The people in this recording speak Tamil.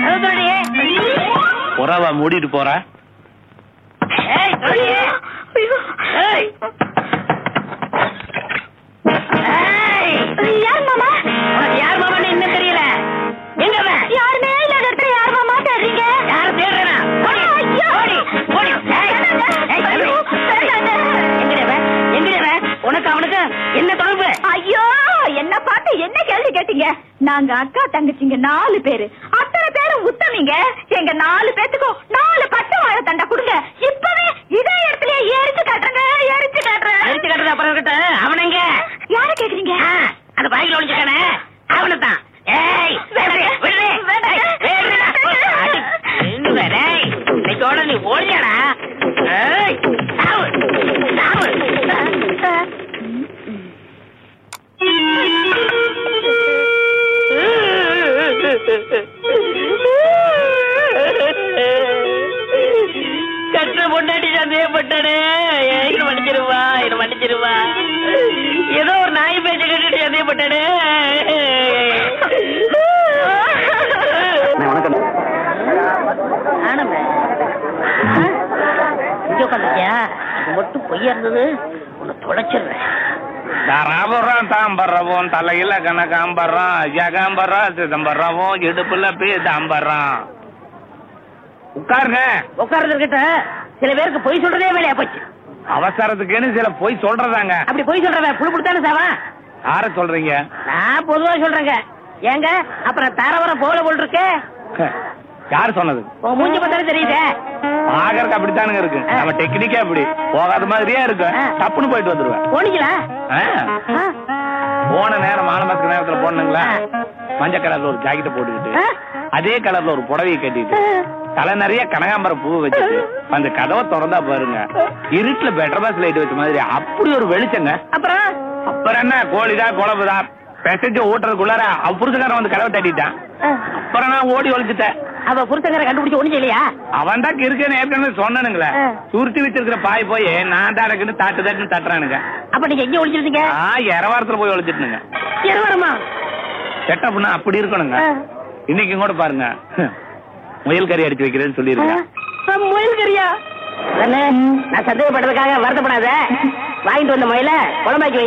கதவு திறடி. புறவா மூடிட்டு போற ஏய், திறடி. ஏய். ஏய். யார் மாமா உனக்கு யார் மாமான்னு இன்னும் தெரியல எங்க அவன்? யாருமே இல்லாத இடத்துல யார் மாமா தேடுறீங்க யாரை தேடுறேனா? ஓடி, ஐயோ. ஓடி, ஓடி. ஏய், ஏய், தம்பி. ஐயோ, வேண்டாங்க. எங்கடி அவன்? எங்கடி அவன்? உனக்கு அவனுக்கு என்ன தொடர்பு ஐயோ என்ன பார்த்து என்ன கேள்வி கேட்டீங்க நாங்க அக்கா தங்கச்சிங்க நாலு பேரு அத்தனை பேரும் உத்தமிங்க எங்க நாலு பேத்துக்கும் நாலு பச்சை வாழை தண்டை கொடுங்க இப்பவே இதே இடத்துல எரிச்சு காட்டுறேங்க எரிச்சு காட்டுறேன் எரிச்சு கட்டுறது அப்புறம் இருக்கட்டும் அவன் எங்க யார கேக்குறீங்க ஆ, அந்த பாய்க்குள்ள ஒளிஞ்சுக்கானே அவனை தான் ஏய் விடுறே, விடுறே. வேண்டாங்க. ஏய், விடுறா. அடி, நின்னுங்க, டேய். இன்னைக்கோட நீ ஓடியாடா ஏய் சாவு சாவு கற்ற பொண்டாட்டி சந்தேகப்பட்டானே என்ன மன்னிச்சிருவா என்ன மன்னிச்சிருவா ஏதோ ஒரு நாய் பேச்ச கேட்டுட்டு சந்தேகப்பட்டானே வணக்கம் ஆனமே இங்க உட்காந்துருக்கியா அது மட்டும் பொய்யா இருந்தது உன்னை தொலைச்சிடுறேன் தராபுரம் தாம்பரம் தலையில கணக்காம்பரம் ஜகாம்பரம் சிதம்பரம் இடுப்புல பீதாம்பரம் உட்காருங்க உட்கார்ந்து இருக்கட்ட சில பேருக்கு பொய் சொல்றதே வேலையா போச்சு அவசரத்துக்குன்னு சில போய் சொல்றதாங்க அப்படி பொய் சொல்றவன் புழு கொடுத்தானே சாவா யார சொல்றீங்க நான் பொதுவா சொல்றேங்க ஏங்க அப்புறம் தரவரம் போல போல் இருக்கு யார் சொன்னது உன் மூஞ்சி பார்த்தாலே தெரியுதே பாக்கறதுக்கு அப்படித்தானுங்க இருக்கு நம்ம டெக்னிக்கே அப்படி போகாத மாதிரியே இருக்கு ஆ. டப்புன்னு போயிட்டு வந்துருவேன் போனீங்களா ஆ. ஆ. போன நேரம் மானமத்துக்கு நேரத்துல போனீங்களா மஞ்சள் கலர்ல ஒரு ஜாக்கெட்டை போட்டுக்கிட்டு ஆ. அதே கலர்ல ஒரு புடவையை கட்டிட்டு தலை நிறைய கனகாம்பரம் பூ வச்சுட்டு அந்த கதவை திறந்தா பாருங்க இருட்டுல பெட்டர் பாஸ் லைட் வச்ச மாதிரி அப்படி ஒரு வெளிச்சங்க அப்புறம் அப்புறம் என்ன கோழிதான் குழம்புதான் பெசஞ்சு ஊட்டுறதுக்குள்ளார அவ புருஷக்காரன் வந்து கதவை தட்டிட்டான் அப்புறம் நான் ஓடி ஒழிச்சிட்டேன் அவ புருஷங்கரை கண்டுபிடிச்சு ஒண்ணு இல்லையா அவன் தான் இருக்கேன்னு ஏற்கனவே சொன்னனுங்களே ஆ. சுருட்டி வச்சிருக்கிற பாய் போய் நான் தான் இருக்குன்னு தட்டு தட்டுன்னு தட்டுறானுங்க அப்ப நீங்க எங்க ஒளிஞ்சிருந்தீங்க ஆ இரவாரத்துல போய் ஒழிச்சிட்டுனுங்க இருவருமா செட்டப்னா அப்படி இருக்கணுங்க இன்னைக்கு கூட பாருங்க முயல் கறி அடிச்சு வைக்கிறேன்னு சொல்லிருக்கேன் முயல் கறியா நான் சந்தேகப்பட்டதுக்காக வருத்தப்படாத வாங்கிட்டு வந்த முயல குழம்பாக்கி வை.